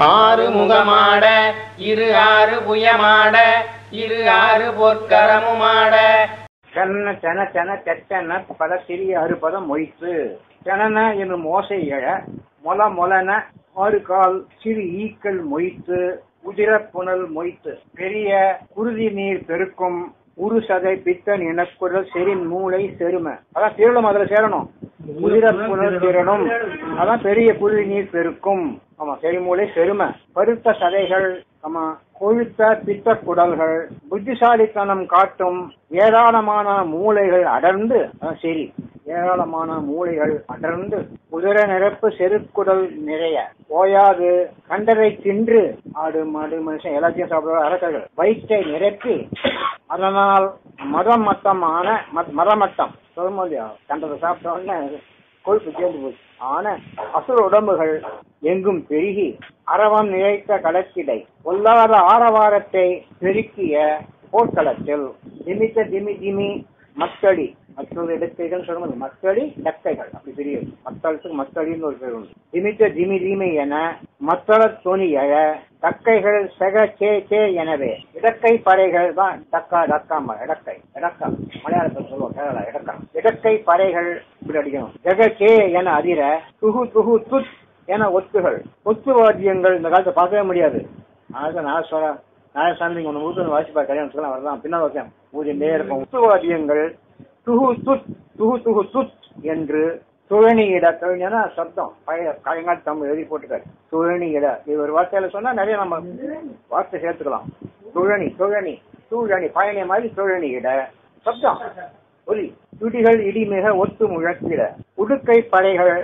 ஆறு முகமாட இரு ஆறு புயமாட இரு ஆறு பொற்கரமுமாட சென்ன சென சென தெச்சென பல சிறிய அறுபதம் மொய்த்து செனன என்னும் ஓசை எழ மொல மொலன ஆறு கால் சிறு ஈக்கள் மொய்த்து உதிர புனல் மொய்த்து பெரிய குருதி நீர் பெருக்கும் உரு சதை பித்தன் இனக்குரல் செரின் மூளை செரும அதான் திருளம் அதுல சேரணும் உதிர புனல் திறனும் அதான் பெரிய குருதி நீர் பெருக்கும் ஆமா செரிமூளை செரும பருத்த சதைகள் ஆமா கொழுத்த பித்த குடல்கள் புத்திசாலித்தனம் காட்டும் ஏராளமான மூளைகள் அடர்ந்து அதான் சரி ஏராளமான மூளைகள் அடர்ந்து குதிர நிரப்பு செருக்குடல் நிறைய ஓயாது கண்டரை தின்று ஆடு மாடு மனுஷன் எல்லாத்தையும் சாப்பிடுற அரக்கர்கள் வயிற்றை நிரப்பி அதனால் மதம் மட்டமான மத்- மரமட்டம் சொல்லும்போது இல்லையா கண்டதை சாப்பிட்ட உடனே கொழுப்பு சேர்ந்து போச்சு ஆன அசுர உடம்புகள் எங்கும் பெருகி அரவம் நிலைத்த கடற்கிடை பொல்லாத ஆரவாரத்தை பெருக்கிய போர்க்களத்தில் திமித்த திமி திமி மத்தடி மற்றொரு இடக்கைகள் சொல்லும்போது மத்தடி டக்கைகள் அப்படி தெரியும் மத்தளத்துக்கு மத்தடின்னு ஒரு பேர் உண்டு திமித்த திமி திமி என மத்தள தொனி எழ டக்கைகள் செக சே சே எனவே இடக்கை பறைகள் தான் டக்கா டக்காம இடக்கை இடக்கா மலையாளத்தில் சொல்லுவோம் கேரளா இடக்கா இடக்கை பறைகள் இப்படி அடிக்கணும் ஜெக சே என அதிர துகு துகு துத் என ஒத்துகள் ஒத்து வாத்தியங்கள் இந்த காலத்தை பார்க்கவே முடியாது அதான் நான் சொல்றேன் நான் சாமி ஒன்று ஊத்து வாசிப்பா கல்யாணம் சொல்ல வரலாம் பின்னால் வைக்கேன் ஊதிண்டே இருக்கும் ஒத்துவாதியங்கள் துகு துத் துகு துகு துத் என்று துழனியிட துழனினா சப்தம் பழைய காயங்கால் தமிழ் எழுதி போட்டுக்காரு துழனியிட இது ஒரு வார்த்தையில சொன்னா நிறைய நம்ம வார்த்தை சேர்த்துக்கலாம் துழனி துழனி தூழனி பயணி மாதிரி துழனியிட சப்தம் ஒலி துடிகள் இடிமிக ஒத்து முழக்கிட உடுக்கை படைகள்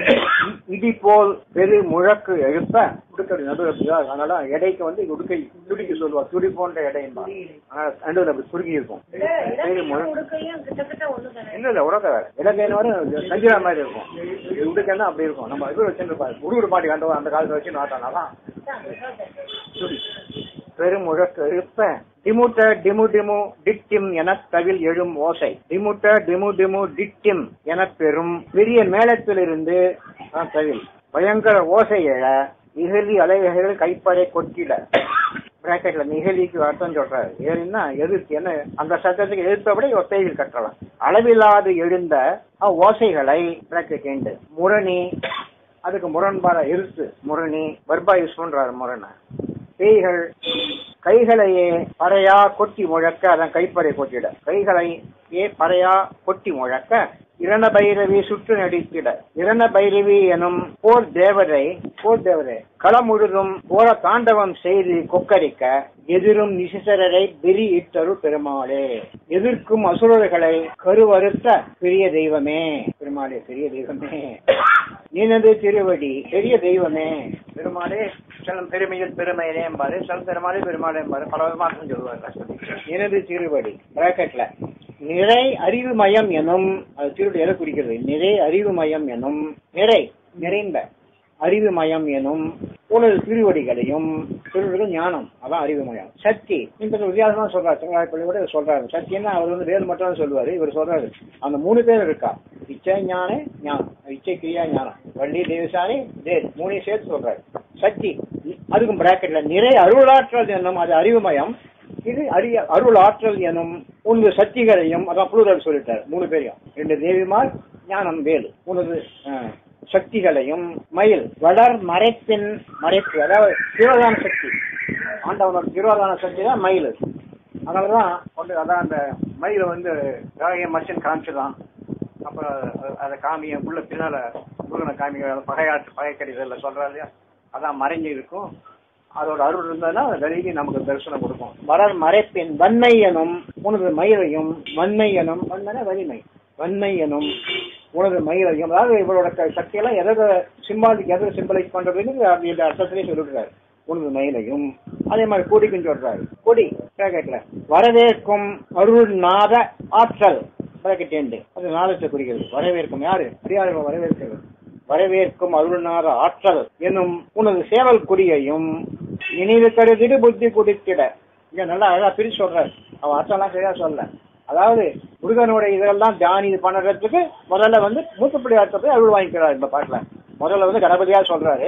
இடி போல் பெரு முழக்கு எழுப்ப உடுக்கடி நடுவில் அதனால எடைக்கு வந்து உடுக்கை துடிக்கு சொல்லுவா துடி போன்ற எடைன்பா அதனால நடுவில் அப்படி சுருங்கி இருக்கும் பெரு முழக்கு இல்ல இல்ல உடக்க வேற இடக்கைன்னு வரும் சஞ்சிரா மாதிரி இருக்கும் இது உடுக்கைன்னா அப்படி இருக்கும் நம்ம இது வச்சுருப்பாரு உருகுடு பாட்டி கண்டவா அந்த காலத்துல வச்சு நாட்டானாலாம் துடி பெருமுழக்கு எழுப்ப டிமுட்ட டிமு டிமு டிட்டிம் என தவில் எழும் ஓசை டிமுட்ட டிமு டிமு டிட்டிம் என பெறும் பெரிய மேளத்திலிருந்து ஆ, தவில் பயங்கர ஓசை எழ இகழி அலைவகைகள் கைப்பறை கொட்டிட பிராக்கெட்ல நிகழிக்கு அர்த்தம் சொல்றாரு ஏன்னா எதிர்த்து என்ன அந்த சத்தத்துக்கு எதிர்த்தபடி ஒத்தையில் கட்டலாம் அளவில்லாது எழுந்த அஹ், ஓசைகளை பிராக்கெட் எண்டு முரணி அதுக்கு முரண்பாட இருத்து முரணி வர்பா யூஸ் பண்றாரு முரணை பேய்கள் கைகளையே பறையா கொட்டி முழக்க அதன் கைப்பறை கொட்டிட கைகளை ஏ பறையா கொட்டி முழக்க இரண பைரவி சுற்று நடித்திட இரண பைரவி எனும் போர் தேவதை போர் தேவதை களம் முழுதும் போர தாண்டவம் செய்து கொக்கரிக்க எதிரும் நிசிசரரை வெறி இட்டரு பெருமாளே எதிர்க்கும் அசுரர்களை கருவறுத்த பெரிய தெய்வமே பெருமாளே பெரிய தெய்வமே நினது திருவடி பெரிய தெய்வமே பெருமாளே சிலம் பெருமையில் பெருமையிலே என்பாரு சில பெருமாளே பெருமாளே என்பாரு பல விதமாக சொல்லுவார் நினது திருவடி பிராக்கெட்ல நிறை அறிவுமயம் எனும் அது திருவடி எதை குறிக்கிறது நிறை அறிவுமயம் எனும் நிறை நிறைந்த அறிவுமயம் எனும் உனது திருவடிகளையும் திருவடிகள் ஞானம் அதான் அறிவுமயம் சக்தி இந்த வித்தியாசமா சொல்றாரு திருநாள் பள்ளியோட இவர் சொல்றாரு சக்தின்னா அவர் வந்து வேறு மட்டும் தான் சொல்லுவாரு இவர் சொல்றாரு அந்த மூணு பேர் இருக்கா இச்சை ஞான ஞானம் இச்சை கிரியா ஞானம் வள்ளி தேவசானி தேர் மூணையும் சேர்த்து சொல்றாரு சக்தி அதுக்கும் பிராக்கெட்ல நிறை அருளாற்றல் என்னும் அது அறிவுமயம் இது அரிய அருள் ஆற்றல் எனும் உனது சக்திகளையும் அதான் புழுதல் சொல்லிட்டார் மூணு பேரையும் ரெண்டு தேவிமார் ஞானம் வேலு உனது அஹ், சக்திகளையும் மயில் வளர் மறைப்பின் மறைப்பு அதாவது திரோதான சக்தி ஆண்டவனோட திரோதான சக்தி தான் மயில் அதனாலதான் கொண்டு அதான் அந்த மயில வந்து ராகிய மனுஷன் காமிச்சுதான் அப்புறம் அது- அதை காமிய உள்ள பின்னால முருகனை காமிக்க பகையாற்று பகை கடிதல்ல சொல்றா இல்லையா அதான் மறைஞ்சு இருக்கும் அதோட அருள் இருந்ததுன்னா வெளியே நமக்கு தரிசனம் கொடுக்கும் வளர் மறைப்பின் வன்மை எனும் உனது மயிலையும் வன்மை எனும் வன்மைனா வலிமை வன்மை எனும் உனது மயிலையும் அதாவது இவரோட க- சக்தியெல்லாம் எதை சிம்பாலிக் எதை சிம்பலைஸ் பண்றதுன்னு அப்படி இந்த அர்த்தத்திலேயே சொல்லிடுறாரு உனது மயிலையும் அதே மாதிரி கொடிக்கும் சொல்றாரு கொடி கேட்கல வரவேற்கும் அருள் நாத ஆற்றல் பிராக்கெட் எண்டு அது நாளத்தை குறிக்கிறது வரவேற்கும் யாரு அடியார்கள் வரவேற்கிறது வரவேற்கும் அருள்நாத ஆற்றல் என்னும் உனது சேவல் கொடியையும் நினைவு கருதிடு புத்தி குடித்திட இங்க நல்லா அழகா பிரிச்சு சொல்றாரு அவன் அர்த்தம்லாம் சரியா சொல்ல அதாவது முருகனோட இதெல்லாம் தியானி இது பண்ணுறதுக்கு முதல்ல வந்து மூத்துப்படி அர்த்தத்தை அருள் வாங்கிக்கிறார் இந்த பாட்டுல முதல்ல வந்து கணபதியா சொல்றாரு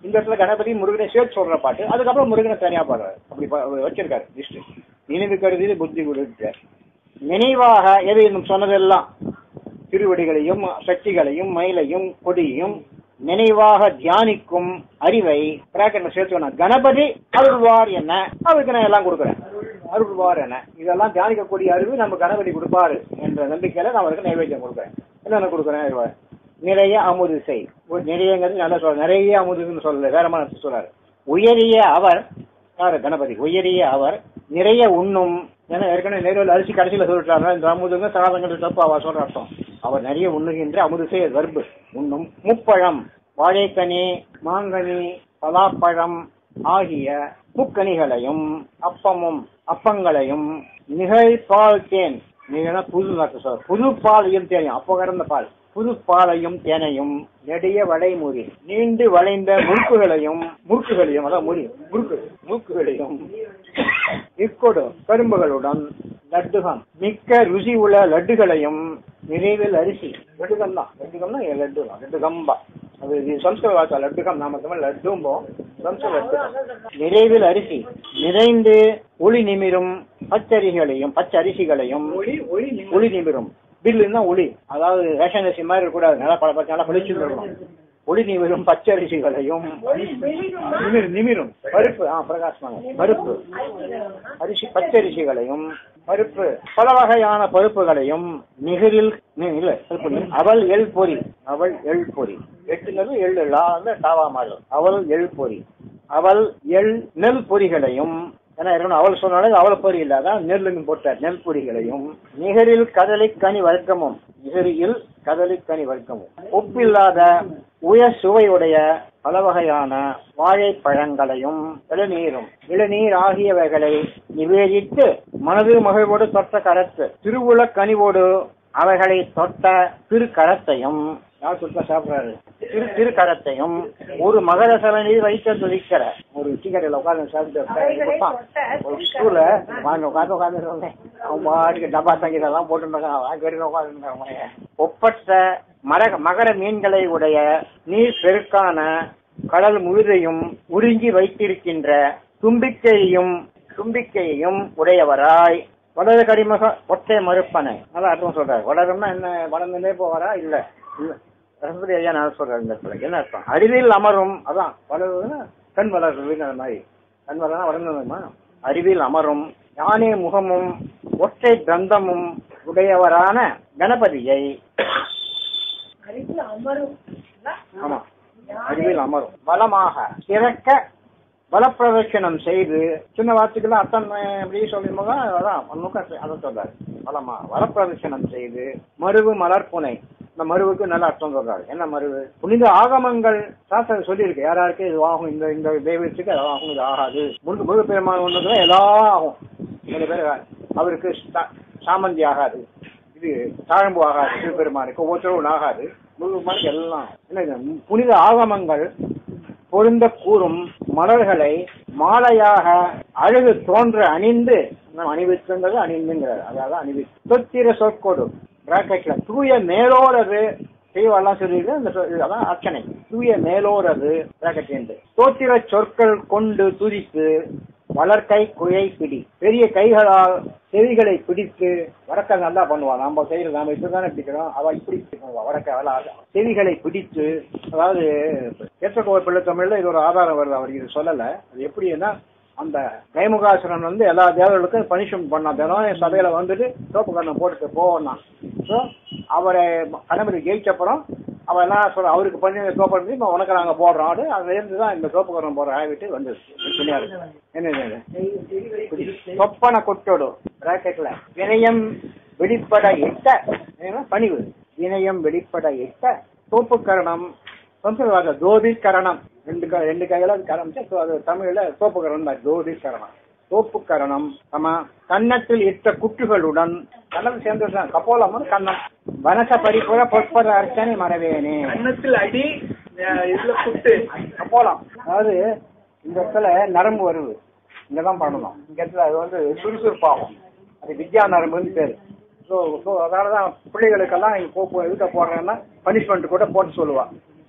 இந்த இடத்துல கணபதி முருகனை சேர்த்து சொல்ற பாட்டு அதுக்கப்புறம் முருகனை தனியா பாடுறாரு அப்படி பா- வச்சிருக்காரு லிஸ்ட் நினைவு கருதி புத்தி கொடுத்தார் நினைவாக எது இன்னும் சொன்னதெல்லாம் திருவடிகளையும் சக்திகளையும் மயிலையும் கொடியையும் நினைவாக தியானிக்கும் அறிவை பிராக்கெட்ல சேர்த்துக்கணும் கணபதி அருள்வார் என்ன அவருக்கு நான் எல்லாம் கொடுக்குறேன் அருள்வார் என்ன இதெல்லாம் தியானிக்கக்கூடிய அறிவு நம்ம கணபதி கொடுப்பாரு என்ற நம்பிக்கையில நான் அவருக்கு நைவேத்தியம் கொடுக்குறேன் என்னென்ன கொடுக்குறேன் அறிவார் நிறைய அமுது செய் ஒரு நிறையங்கிறது நல்லா சொல்ற நிறைய அமுதுன்னு சொல்லல வேற மாதிரி சொல்றாரு உயரிய அவர் யாரு கணபதி உயரிய அவர் நிறைய உண்ணும் ஏன்னா ஏற்கனவே நேரில் அரிசி கடைசியில சொல்லிட்டாங்க இந்த அமுதுங்க சாதங்கள் தப்பு அவர் சொல்ற அர்த்தம் அவர் நிறைய உண்ணுகின்ற அமுது செய்ய வர்பு உண்ணும் முப்பழம் வாழைக்கனி மாங்கனி பலாப்பழம் ஆகிய முக்கனிகளையும் அப்பமும் அப்பங்களையும் நிகழ்பால் தேன் நீங்க புது நாட்டு சார் புது பாலையும் தேனையும் அப்போ கறந்த பால் புது பாலையும் தேனையும் நெடிய வளைமுறி நீண்டு வளைந்த முறுக்குகளையும் முறுக்குகளையும் அதான் முறி முறுக்கு மூக்குகளையும் இக்கொடு கரும்புகளுடன் லட்டுகம் மிக்க ருசி உள்ள லட்டுகளையும் நிறைவில் அரிசி லட்டுகம் தான் லட்டுகம்னா லட்டு தான் லட்டுகம்பா அது இது சம்ஸ்கிருத வார்த்தை லட்டுகம் நாம தமிழ் லட்டும்போம் சம்ஸ்கிருத லட்டுகம் நிறைவில் அரிசி நிறைந்து ஒளி நிமிரும் பச்சரிகளையும் பச்சரிசிகளையும் ஒளி ஒளி ஒளி நிமிரும் பில்லுன்னா ஒளி அதாவது ரேஷன் அரிசி மாதிரி இருக்கக்கூடாது நல்லா பல பச்சை நல்லா பளிச்சு இருக்கணும் ஒளி நிமிரும் பச்சரிசிகளையும் நிமிரும் நிமிரும் பருப்பு ஆ பிரகாசமாக பருப்பு அரிசி பச்சரிசிகளையும் பருப்பு பல வகையான பருப்புகளையும் நிகரில் நி- இல்ல பருப்பு நி- அவள் எள் பொரி அவள் எள் பொரி எட்டுங்கிறது எள்ளு லா வந்து டாவா மாதிரி அவள் எள் பொரி அவள் எள் நெல் பொரிகளையும் ஏன்னா இருக்கணும் அவள் சொன்னாலே அவள் பொரி இல்ல அதான் நெல்லுன்னு போட்டார் நெல் பொரிகளையும் நிகரில் கதலி கனி வர்க்கமும் நிகரில் கதலி கனி வர்க்கமும் ஒப்பில்லாத உயர் சுவையுடைய பல வகையான வாழைப்பழங்களையும் இளநீரும் இளநீர் ஆகியவைகளை நிவேதித்து மனது மகிழ்வோடு தொட்ட கரத்து திருவுள கனிவோடு அவைகளை தொட்ட திருக்கரத்தையும் யார் சுத்தா சாப்பிடுறாரு திரு திருக்கரத்தையும் ஒரு மகர சலனில் வைத்து துதிக்கிற ஒரு டீக்கடையில் உட்கார்ந்து சாப்பிட்டு கொடுப்பான். ஒரு ஸ்டூல வாங்க உட்காந்து உட்காந்து அவன் பாட்டுக்கு டப்பா தங்கிதெல்லாம் போட்டுருக்கான் வாங்கி உட்காந்து ஒப்பற்ற மர மகர மீன்களை உடைய நீர் பெருக்கான கடல் முழுதையும் உறிஞ்சி வைத்திருக்கின்ற தும்பிக்கையையும் தும்பிக்கையையும் உடையவராய் வலது கடிமக ஒற்றை மறுப்பனை நல்லா அர்த்தம் சொல்றாரு வளரும்னா என்ன வளர்ந்துட்டே போவாரா இல்ல இல்ல ரசபதி ஐயா நான் சொல்றேன் இந்த இடத்துல என்ன அர்த்தம் அறிவில் அமரும் அதான் வளருதுன்னா கண் வளர்றதுங்கிற மாதிரி கண் வளர்னா வளர்ந்ததுமா அறிவில் அமரும் யானே முகமும் ஒற்றை தந்தமும் உடையவரான கணபதியை அறிவில் அமரும் ஆமா அறிவில் அமரும் பலமாக சிறக்க பலப்பிரதட்சணம் செய்து சின்ன வார்த்தைக்கெல்லாம் அர்த்தம் எப்படி சொல்லிருமோங்க அதான் நுட்டம் அதை சொல்றாரு பலமா வலப்பிரதட்சணம் செய்து மருவு மலர்ப்புனை இந்த மருவுக்கு நல்ல அர்த்தம் சொல்றாரு என்ன மருவு புனித ஆகமங்கள் சாஸ்திரம் சொல்லியிருக்கு யாராருக்கு இது ஆகும் இந்த இந்த தெய்வத்துக்கு அது ஆகும் இது ஆகாது முழுக்க முழு பெருமான் ஒன்றுல எல்லாம் ஆகும் சில பேர் அவருக்கு சா- சாமந்தி ஆகாது இது தாழம்பு ஆகாது சிவபெருமானுக்கு ஒவ்வொருத்தரும் ஆகாது முழுவதுமானுக்கு எல்லாம் என்ன இது? புனித ஆகமங்கள் பொருந்த கூறும் மலர்களை மாலையாக அழகு தோன்ற அணிந்து நம்ம அணிவித்துங்கிறது அணிந்துங்கிறார் அதாவது அணிவி சொத்திர சொற்கோடு பிராக்கெட்ல தூய மேலோரது செய்வெல்லாம் சொல்லியிருக்கு இந்த சொ- அதான் அர்ச்சனை தூய மேலோரது பிராக்கெட் என்று தோத்திர சொற்கள் கொண்டு துதித்து வளர்க்கை குழை பிடி பெரிய கைகளால் செவிகளை பிடித்து வடக்க நல்லா பண்ணுவா நாம செய்யறது நாம இப்படிதானே பிடிக்கிறோம் அவ இப்படி பண்ணுவா வடக்க அவள செவிகளை பிடித்து அதாவது ஏற்றக்கோவை பிள்ளை தமிழ்ல இது ஒரு ஆதாரம் வருது அவர் இது சொல்லல அது எப்படின்னா அந்த கைமுகாசுரன் வந்து எல்லா தேவர்களுக்கும் பனிஷ்மெண்ட் பண்ணான் தினம் சபையில வந்துட்டு சோப்பு கண்ணம் போட்டுட்டு போவான் ஸோ அவரை கணபதி ஜெயிச்சப்புறம் அவன் என்ன சொல்ற அவருக்கு பண்ணி சோப்பு பண்ணி இப்போ உனக்கு நாங்க போடுறோம் அது அதுல இருந்து தான் இந்த சோப்பு கண்ணம் போடுற ஆகிட்டு வந்துருச்சு பின்னாடி என்ன இது? சொப்பன கொட்டோடு பிராக்கெட்ல வினயம் வெளிப்பட இட்ட என்ன? பணிவு வினயம் வெளிப்பட இட்ட சோப்புக்கரணம் சம்ஸ்கிருத தோதிக்கரணம் ரெண்டு க- ரெண்டு கையில அது கரம் so அது தமிழ்ல சோப்புக்கரணம் தான் தோதிக்கரணம் சோப்புக்கரணம் ஆமா கன்னத்தில் இட்ட குற்றுகளுடன் கண்ணம் சேர்ந்துதான் கப்போலமும் கண்ணம் வனச பரிபுர பொற்பத அர்ச்சனை மறவேனே கன்னத்தில் அடி அஹ் இதுல குட்டு கப்போலம் அதாவது இந்த இடத்துல நரம்பு வருது இங்கதான் பண்ணணும் இந்த இடத்துல அது வந்து சுறுசுறுப்பாகும் அது வித்யா நரம்புன்னு பேரு ஸோ ஸோ அதனாலதான் பிள்ளைகளுக்கெல்லாம் இங்க கோப்பு இதுக்க போடுறேன்னா பனிஷ்மெண்ட் கூட போட்டு சொல்லுவா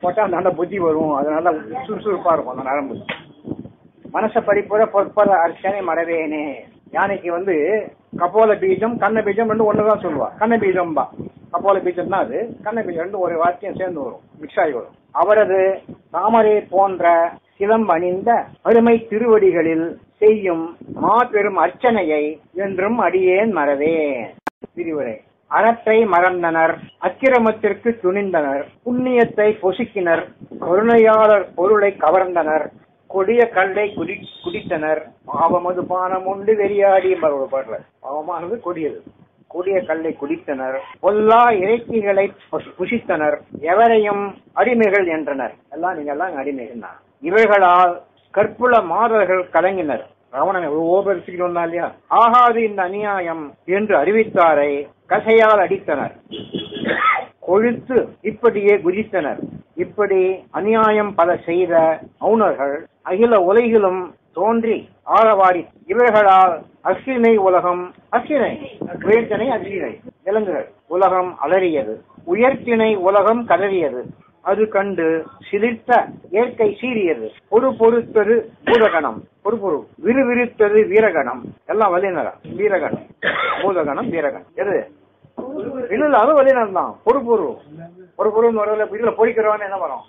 போட்டா நல்ல புத்தி வரும் அதனால சுறுசுறுப்பா இருக்கும் அந்த நரம்பு மனச படிப்புற பொற்பர அர்ச்சனை மறவேனே யானைக்கு வந்து கபோல பீஜம் கண்ண பீஜம் ரெண்டு ஒண்ணுதான் சொல்லுவா கண்ண பீஜம் பா கபோல பீஜம் தான் அது கண்ண பீஜம் ரெண்டு ஒரு வாக்கியம் சேர்ந்து வரும் மிக்ஸ் ஆகி வரும் அவரது தாமரை போன்ற சிலம் அணிந்த அருமை திருவடிகளில் செய்யும் மாபெரும் அர்ச்சனையை என்றும் அடியேன் மறவேன் விரிவுரை அறத்தை மறந்தனர் அக்கிரமத்திற்கு துணிந்தனர் புண்ணியத்தை பொசுக்கினர் கருணையாளர் பொருளை கவர்ந்தனர் கொடிய கல்லை குடி குடித்தனர் பாவமது பானம் உண்டு வெறியாடி ஒரு பாடல பாவமானது கொடியது கொடிய கல்லை குடித்தனர் பொல்லா இறைச்சிகளை புஷ்- புசித்தனர் எவரையும் அடிமைகள் என்றனர் எல்லாம் நீங்க எல்லாம் அடிமைகள் தான் இவைகளால் கற்புல மாதர்கள் கலங்கினர் ராவணன் எவ்வளவோ பேசிக்கிட்டு வந்தா இல்லையா ஆகாது இந்த அநியாயம் என்று அறிவித்தாரை கசையால் அடித்தனர் கொழுத்து இப்படியே குதித்தனர் இப்படி அநியாயம் பல செய்த அவுணர்கள் அகில உலகிலும் தோன்றி ஆரவாடி இவைகளால் அசினை உலகம் அசினை உயர்த்தினை அசினை விலங்குகள் உலகம் அலறியது உயர்த்தினை உலகம் கதறியது அது கண்டு சிலிர்த்த இயற்கை சீறியது பொறு பொறுத்தது பூதகணம் பொறு பொறு விறுவிறுத்தது வீரகணம் எல்லாம் வல்லினரா வீரகணம் பூதகணம் வீரகணம் எது இல்ல இல்ல அது வல்லினர் தான் பொறு பொறு பொறு பொருன்னு வரல இதுல பொறிக்கிறவன் என்ன வரும்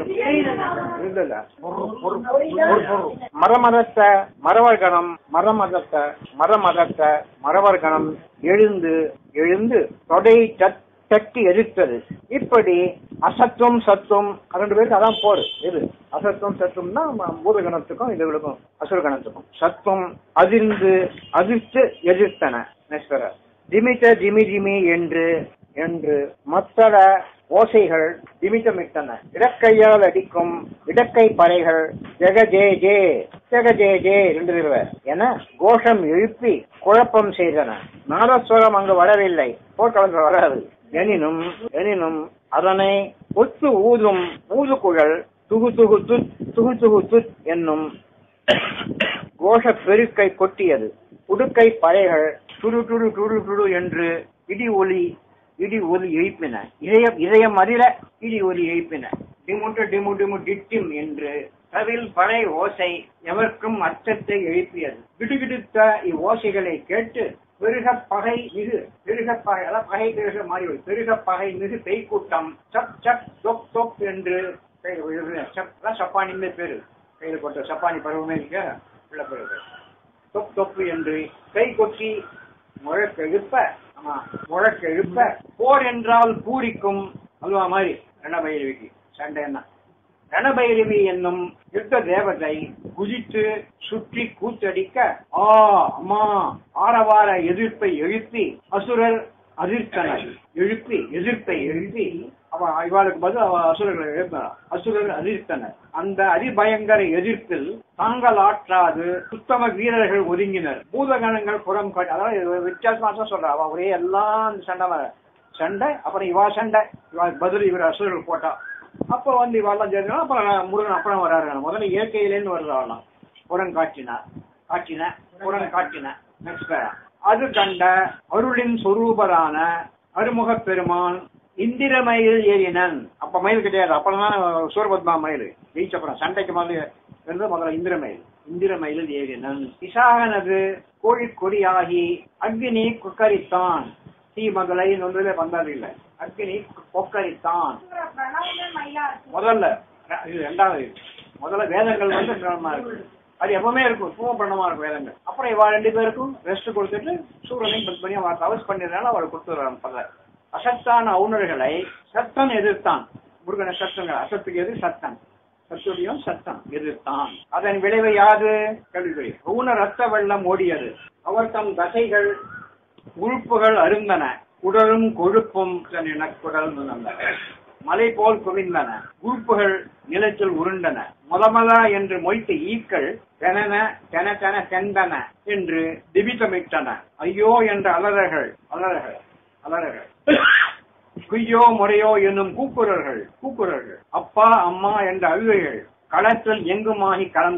இல்ல இல்ல பொறு, பொறு, பொறு, பொறு. மரமதத்த மரவர்கணம் மரமதத்த மரமதத்த மரவர்கணம் எழுந்து எழுந்து தொடை தட்- தட்டி எதிர்த்தது இப்படி அசத்துவம் சத்துவம் ரெண்டு பேருக்கு அதான் போர் இது அசத்துவம் சத்துவம்னா ம- பூதகணத்துக்கும் இதுகளுக்கும் அசுரகணத்துக்கும் சத்துவம் அதிர்ந்து அதிர்த்து எதிர்த்தன நெக்ஸ்ட் வர திமித்த திமி திமி என்று என்று மத்தள ஓசைகள் திமித்தமிட்டன இடக்கையால் அடிக்கும் இடக்கை பறைகள் ஜெக ஜே ஜே ஜெக ஜே ஜே ரெண்டு தடவை என கோஷம் எழுப்பி குழப்பம் செய்தன நாதஸ்வரம் அங்கு வரவில்லை போர்க்களத்தில் வராது எனினும் எனினும் அதனை ஒத்து ஊதும் ஊதுகுழல் துகு துகு துத் துகு துகு துத் என்னும் கோஷ பெருக்கை கொட்டியது உடுக்கை பறைகள் துடு துடு துடு துடு என்று இடி ஒலி இடி ஒலி எழுப்பின இதயம் இதயம் அறில இடி ஒலி எழுப்பின டிமுட்டு டிமு டிமு டிட்டிம் என்று தவில் பறை ஓசை எவர்க்கும் அச்சத்தை எழுப்பியது கிடுகிடுத்த இவ்வோசைகளை கேட்டு பெருக பகை மிகு பெருக பகை அதாவது பகை பெருக மாறி வரும். பெருக பகை மிகு பெய்க்கூட்டம் சப் சப் தொப் தொப் என்று கை- சப் அதான் சப்பானின்னு பேரு கையில் போட்ட சப்பானி பருவமே இருக்க உள்ள பேரு தொப் தொப்பு என்று கை கொட்டி முழக்க எழுப்ப ஆமா முழக்க எழுப்ப போர் என்றால் பூரிக்கும் அல்வா மாதிரி ரணபைரவிக்கு சண்டை என்ன ரணபைரவி என்னும் யுத்த தேவதை குதித்து சுற்றி கூத்தடிக்க ஆ அம்மா ஆரவார எதிர்ப்பை எழுப்பி அசுரர் அதிர்த்தனர் எழுப்பி எதிர்ப்பை எழுப்பி அவ இவாளுக்கு பதில் அவ அசுரர்களை எழுப்பினார் அசுரர் அதிர்த்தனர் அந்த அதிபயங்கர எதிர்ப்பில் தாங்கள் ஆற்றாது உத்தம வீரர்கள் ஒதுங்கினர் பூதகணங்கள் புறம் காட்டி அதாவது இது வித்தியாசமா தான் சொல்றா அவ ஒரே எல்லாம் சண்டை வர சண்டை அப்புறம் இவா சண்டை இவா பதில் இவர் அசுரர்கள் போட்டா அப்ப வந்து இவாள்லாம் சேர்ந்தா அப்புறம் முருகன் அப்புறம் வராரு முதல்ல இயற்கையிலேருந்து வருதாவலாம் புறம் காட்டினார் காட்டின புறம் காட்டின நெக்ஸ்ட் அது கண்ட அருளின் சொரூபரான அருமுகப் பெருமான் இந்திரமயில் ஏறினன் அப்ப மயில் கிடையாது அப்பதான் சூரபத்மா மயில் ஜெயிச்சப்புறம் சண்டைக்கு முதல்ல இருந்தது முதல்ல இந்திரமயில் இந்திரமயிலில் ஏறினன் பிசாகனது கோழிக்கொடியாகி அக்னி குக்கரித்தான் தீ மகளை ஒன்றிலே வந்தது இல்லை அக்னி கொக்கரித்தான் முதல்ல ர- இது ரெண்டாவது முதல்ல வேதங்கள் வந்து பிரணமா இருக்கு அது எப்பவுமே இருக்கும் சும பிரணமா இருக்கும் வேதங்கள் அப்புறம் இவா ரெண்டு பேருக்கும் ரெஸ்ட் கொடுத்துட்டு சூரியனை பத்து பண்ணி அவன் தவஸ் பண்ணிடுறாங்க அவளை கொடுத்துடுறாங்க பல அசத்தான அவுணர்களை சத்தன் எதிர்த்தான் முருகனை சத்தங்கள் அசத்துக்கு எதிர் சத்தன் சத்துடையும் சத்தம் எதிர்த்தான் அதன் விளைவு யாது கேள்விக்குறி ஊன ரத்த வெள்ளம் ஓடியது அவர் தம் தசைகள் உறுப்புகள் அருந்தன உடலும் கொழுப்பும் தன் எனக்குடல் மலை போல் குவிந்தன உறுப்புகள் நிலத்தில் உருண்டன மலமல என்று மொய்த்த ஈக்கள் தெனன தென தென செந்தன என்று திபித்தமிட்டன ஐயோ என்ற அலறர்கள் அலறர்கள் அலறர்கள் குய்யோ முறையோ என்னும் கூக்குரல்கள் கூக்குரல்கள் அப்பா அம்மா என்ற அழுகைகள் களத்தில் எங்குமாகி கலந்தன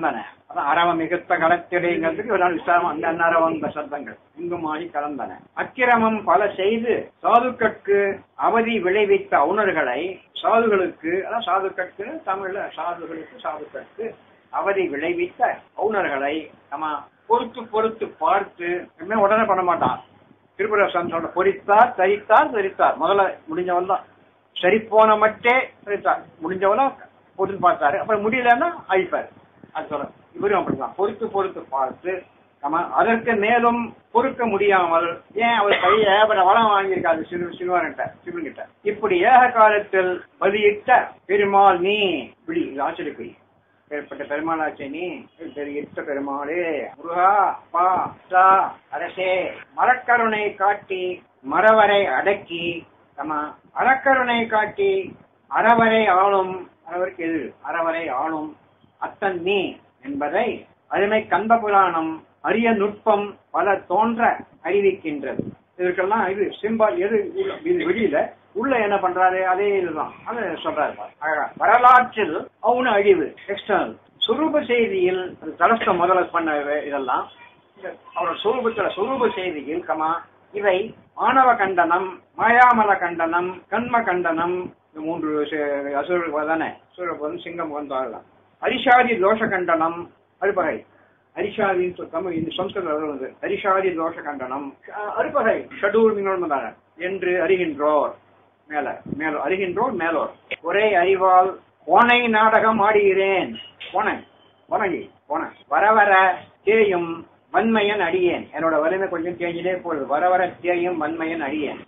அதான் அரவம் மிகுத்த களத்திடைங்கிறதுக்கு ஒரு நாள் விசாரம் அந்த அன்னரவம் சப்தங்கள் இங்குமாடி கலந்தன அக்கிரமம் பல செய்து சாதுக்கட்கு அவதி விளைவித்த அவுணர்களை சாதுகளுக்கு அதான் சாதுக்கட்கு தமிழ்ல சாதுகளுக்கு சாதுக்கட்கு அவதி விளைவித்த அவுணர்களை நம்ம பொறுத்து பொறுத்து பார்த்து எப்பவுமே உடனே பண்ண மாட்டான் திருப்புரசன் சொல்ற பொறித்தார் தரித்தார் தரித்தார் முதல்ல முடிஞ்சவன் தான் சரி போன மட்டே தரித்தார் முடிஞ்சவனா பொறுத்து பார்த்தாரு அப்புறம் முடியலன்னா அழிப்பார் அது சொல்ல இவரும் அப்படிதான் பொறுத்து பொறுத்து பார்த்து நம்ம அதற்கு மேலும் பொறுக்க முடியாமல் ஏன் அவர் கையை ஏகப்பட்ட வளம் வாங்கியிருக்காரு சிறு சிறுவன்கிட்ட சிவன்கிட்ட இப்படி ஏக காலத்தில் பலியிட்ட பெருமாள் நீ இப்படி இது ஆச்சரியக்குறி ஏற்பட்ட பெருமாளாச்சே நீ பெருகிட்ட பெருமாளே முருகா அப்பா அத்தா, அரசே மரக்கருணை காட்டி மரவரை அடக்கி தமா அறக்கருணை காட்டி அறவரை ஆளும் அறவருக்கு எது அறவரை ஆளும் அத்தன் நீ என்பதை அருமை கந்த புராணம் அரிய நுட்பம் பல தோன்ற அறிவிக்கின்றது இதற்கெல்லாம் இது சிம்பால் எது உள்ள- இது வெளியில உள்ள என்ன பண்றாரு அதே இதுதான் அது சொல்றாரு பாரு. அழகா வரலாற்றில் அவனு அழிவு எக்ஸ்டர்னல் சுரூப செய்தியில் அது தலஸ்த முதல்ல பண்ண இவ- இதெல்லாம் இந்த அவரோட சுரூபத்துல சுரூப செய்தியில் கமா இவை மாணவ கண்டனம் மாயாமல கண்டனம் கண்ம கண்டனம் இந்த மூன்று சே- அசுரர்கள் தானே அசுரர்கள் வந்து சிங்கம் வந்தாங்களாம் அரிஷாதி தோஷ கண்டனம் அறுபகை அரிஷாதின்னு சொல் தமிழ் இந்த சம்ஸ்கிருத வந்து அரிஷாதி தோஷ கண்டனம் அஹ் அறுபகை ஷடூர் மின்னோன்மதான என்று அறிகின்றோர் மேல மேலோ அறிகின்றோர் மேலோர் ஒரே அறிவால் போனை நாடகம் ஆடுகிறேன் போனை போனகி போன வர வர தேயும் வன்மையன் அடியேன் என்னோட வலிமை கொஞ்சம் தேஞ்சிட்டே போகுது வர வர தேயும் வன்மையன் அடியேன்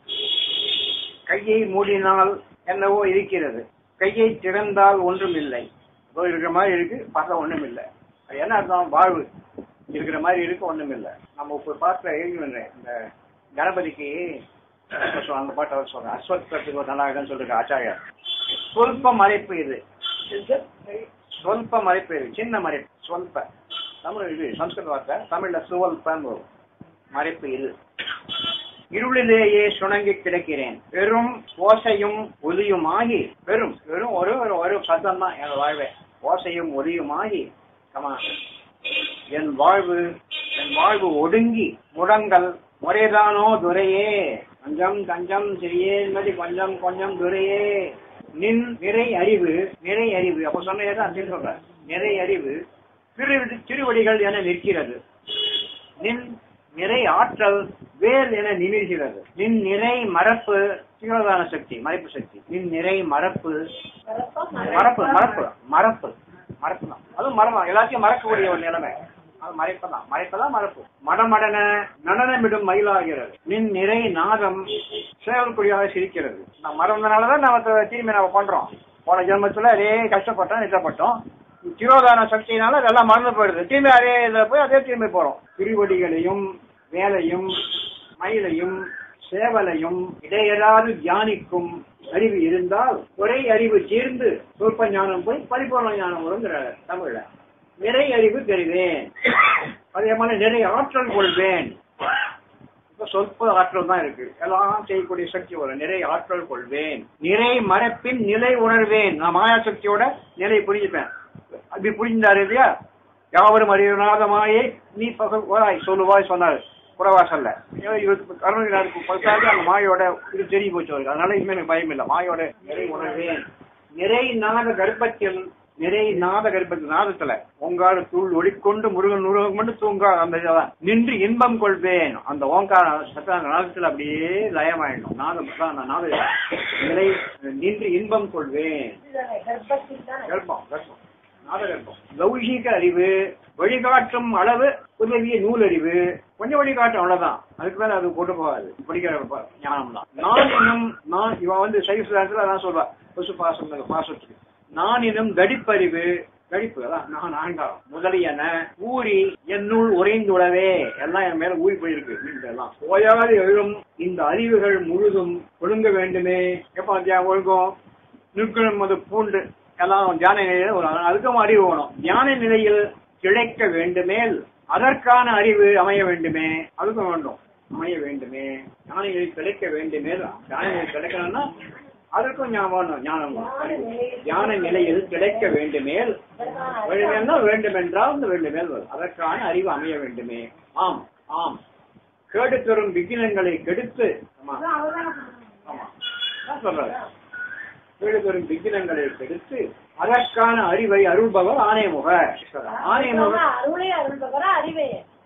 கையை மூடினால் என்னவோ இருக்கிறது கையை திறந்தால் ஒன்றும் இல்லை ஏதோ இருக்கிற மாதிரி இருக்கு பார்த்தா ஒண்ணும் இல்லை அது என்ன அர்த்தம் வாழ்வு இருக்கிற மாதிரி இருக்கு ஒண்ணும் இல்லை நம்ம இப்போ பாட்டுல எழுதி வந்தேன் இந்த கணபதிக்கு சொ- அந்த பாட்டை அவர் சொல்றேன் அஸ்வத்கத்துக்கு ஒரு நல்லா சொல்லிருக்க ஆச்சாரியார் சொல்ப மறைப்பு இது சொல்ப மறைப்பு இது சின்ன மறைப்பு சொல்ப தமிழ் இது சம்ஸ்கிருத வார்த்தை தமிழ்ல சுவல்பன்னு வரும் மறைப்பு இது இருளிலேயே சுணங்கி கிடக்கிறேன் வெறும் ஓசையும் ஒலியுமாகி வெறும் வெறும் ஒரு ஒரு ஒரு சத்தம் தான் என் வாழ்வே ஓசையும் ஒலியுமாகி கமா என் வாழ்வு என் வாழ்வு ஒடுங்கி முடங்கல் முறைதானோ துரையே கொஞ்சம் கஞ்சம் சிறியேன் மாதிரி கொஞ்சம் கொஞ்சம் துரையே நின் நிறை அறிவு நிறை அறிவு அப்ப சொன்னதான் அப்படி சொல்ற நிறை அறிவு திரு திருவடிகள் என நிற்கிறது நின் நிறை ஆற்றல் வேல் என நிமிர்கிறது நின் நிறை மரப்பு தீவிரதான சக்தி மறைப்பு சக்தி நின் நிறை மரப்பு மரப்பு மரப்பு மரப்பு மரப்பு தான் அதுவும் மரம் எல்லாத்தையும் மறக்கக்கூடிய ஒரு நிலைமை அது மறைப்பதான் மறைப்பதான் மரப்பு மடமடன நடனமிடும் மயிலாகிறது நின் நிறை நாதம் செயல்குடியாக சிரிக்கிறது நான் மறந்தனாலதான் நம்ம த- திரும்பி நம்ம பண்றோம் போன ஜென்மத்துல அதே கஷ்டப்பட்டோம் நிச்சப்பட்டோம் திரோதான சக்தியினால அதெல்லாம் மறந்து போயிடுது திரும்பி அதே இதில் போய் அதே திரும்பி போறோம் திருவடிகளையும் வேலையும் மயிலையும் சேவலையும் இடையராது தியானிக்கும் அறிவு இருந்தால் ஒரே அறிவு தீர்ந்து சொற்ப ஞானம் போய் பரிபூர்ண ஞானம் வருங்கிற தமிழ்ல நிறை அறிவு பெறுவேன் அதே மாதிரி நிறைய ஆற்றல் கொள்வேன் இப்ப சொற்ப ஆற்றல் தான் இருக்கு எல்லாம் செய்யக்கூடிய சக்தி வரும் நிறை ஆற்றல் கொள்வேன் நிறை மரப்பின் நிலை உணர்வேன் நான் மாயா சக்தியோட நிலை புரிஞ்சுப்பேன் அப்படி புரிஞ்சாரு இல்லையா யாவரும் அறிவனாதமாயே நீ பகவாய் சொல்லுவாய் சொன்னாரு புறவாசல்ல இவருக்கு கருணகிராருக்கு பத்தாது அந்த மாயோட இது தெரிய போச்சு அவருக்கு அதனால இனிமே எனக்கு பயம் இல்லை மாயோட நிறை உணர்வேன் நிறை நாத கர்ப்பத்தில் நிறை நாத கர்ப்பத்தில் நாதத்துல ஓங்கார தூள் ஒளிக்கொண்டு முருகன் முருகன் மட்டும் தூங்கா அந்த இதெல்லாம் நின்று இன்பம் கொள்வேன் அந்த ஓங்கார சத்த அந்த நாதத்துல அப்படியே லயமாயிடும் நாதம் தான் அந்த நாத நிலை நின்று இன்பம் கொள்வேன் கர்ப்பம் கர்ப்பம் நாதகர்ப்பம் லௌகீக அறிவு வழிகாட்டும் அளவு உதவிய நூல் அறிவு கொஞ்சம் வழிகாட்டும் அவ்வளவுதான் அதுக்கு மேல அது கொண்டு போகாது படிக்கிற ப- ஞானம் தான் நான் என்னும் நான் இவன் வந்து சைவசிதாரத்துல அதான் சொல்வா பசு பாசம் பாசத்துக்கு நான் என்னும் தடிப்பறிவு கடிப்பு அதான் நான் ஆண்டாம் முதலியன ஊறி என்னுள் உறைந்துள்ளவே எல்லாம் என் மேல ஊறி போயிருக்கு இந்த எல்லாம் ஓயாது எழும் இந்த அறிவுகள் முழுதும் ஒழுங்க வேண்டுமே எப்ப தியா- ஒழுங்கும் நிற்கணும் அது பூண்டு எல்லாம் தியான நிலையில ஒரு அதுக்கும் அறிவு வேணும் தியான நிலையில் கிடைக்க வேண்டுமேல் அதற்கான அறிவு அமைய வேண்டுமே அதுக்கும் வேண்டும் அமைய வேண்டுமே ஞான நிலை கிடைக்க வேண்டுமேல் ஞான நிலை கிடைக்கணும்னா அதற்கும் ஞாபகம் ஞானம் வேணும். ஞான நிலையில் கிடைக்க வேண்டுமேல் வேண்டுமென்னா வேண்டுமென்றால் இந்த வேண்டுமேல் வரும் அதற்கான அறிவு அமைய வேண்டுமே ஆம் ஆம் கேடு தரும் விகினங்களை கெடுத்து ஆமா ஆமா நான் சொல்றேன் கேடு தரும் விகினங்களை கெடுத்து அதற்கான அறிவை அருள்பவர் ஆணையமுக ஆணையமுக அருளே அருள்பவரா அறிவே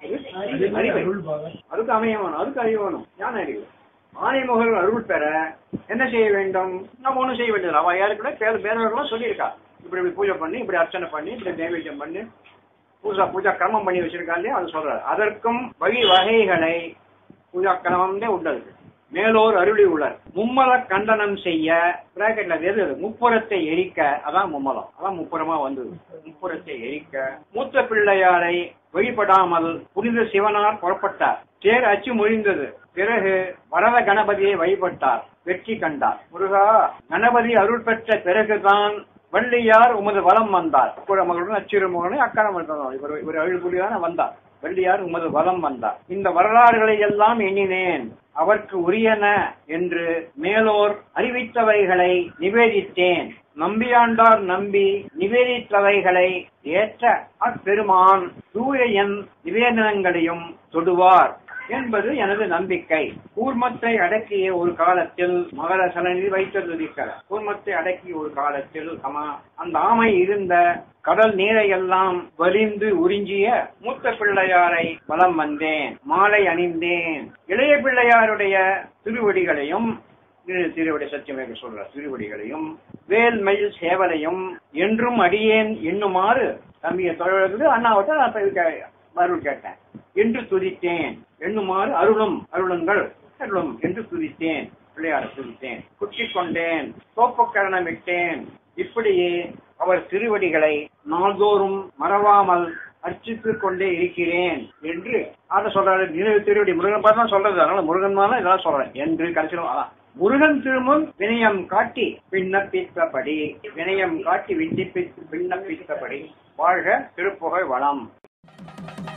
அறிவை அதுக்கு அமைய வேணும் அதுக்கு அறிவு வேணும் ஞான அறிவு ஆணைமுகர் அருள் பெற என்ன செய்ய வேண்டும் நம்ம ஒண்ணும் செய்ய வேண்டியது அவ யாருக்குள்ள பேர் பேரவர்களும் சொல்லியிருக்கா இப்படி இப்படி பூஜை பண்ணி இப்படி அர்ச்சனை பண்ணி இப்படி நைவேத்தியம் பண்ணி பூஜா பூஜா கிரமம் பண்ணி வச்சிருக்கா இல்லையா அது சொல்றாரு அதற்கும் வகை வகைகளை பூஜா கிரமம்னே உள்ளது மேலோர் அருளி உள்ளர் மும்மல கண்டனம் செய்ய பிராக்கெட்ல அது எது அது? முப்புறத்தை எரிக்க அதான் மும்மலம் அதான் முப்புறமா வந்தது முப்புறத்தை எரிக்க மூத்த பிள்ளையாரை வழிபடாமல் புனித சிவனார் புறப்பட்டார் தேர் அச்சு முறிந்தது பிறகு வரத கணபதியை வழிபட்டார் வெற்றி கண்டார் முருகா கணபதி அருள் பெற்ற பிறகுதான் வள்ளியார் உமது வலம் வந்தார் குழமகளுடன் அச்சிறுமகனும் அக்கறம் இவர் இவர் அழுகுலியான வந்தார் வள்ளியார் உமது வலம் வந்தார் இந்த வரலாறுகளை எல்லாம் எண்ணினேன் அவர்க்கு உரியன என்று மேலோர் அறிவித்தவைகளை நிவேதித்தேன் நம்பியாண்டார் நம்பி நிவேதித்தவைகளை ஏற்ற அப்பெருமான் தூய என் நிவேதனங்களையும் தொடுவார் என்பது எனது நம்பிக்கை கூர்மத்தை அடக்கிய ஒரு காலத்தில் மகர சலனில் வைத்திருக்கிறார் கூர்மத்தை அடக்கிய ஒரு காலத்தில் ஆமா அந்த ஆமை இருந்த கடல் நீரை எல்லாம் வலிந்து உறிஞ்சிய மூத்த பிள்ளையாரை வலம் வந்தேன் மாலை அணிந்தேன் இளைய பிள்ளையாருடைய திருவடிகளையும் திரு- திருவடி சத்தியமேக சொல்ற திருவடிகளையும் வேல் மயில் சேவலையும் என்றும் அடியேன் எண்ணுமாறு தம்பிய தொழிலுக்கு அண்ணாவட்ட நான் போய் கே- அருள் கேட்டேன் என்று துதித்தேன் எண்ணுமாறு அருளும் அருளுங்கள் அருளும் என்று துதித்தேன் பிள்ளையாரை துதித்தேன் குட்டிக் கொண்டேன் சோப்பக்கரணம் விட்டேன் இப்படியே அவர் திருவடிகளை நாள்தோறும் மறவாமல் அர்ச்சித்துக் கொண்டே இருக்கிறேன் என்று அதை சொல்றாரு நினைவு திருவடி முருகன் பார்த்து தான் சொல்றது அதனால முருகன் தான் இதெல்லாம் சொல்றேன் என்று கடைசியில் அதான் முருகன் திருமுன் வினயம் காட்டி விண்ணப்பித்தபடி வினயம் காட்டி விண்ணப்பி விண்ணப்பித்தபடி வாழ்க திருப்புகழ் வளம்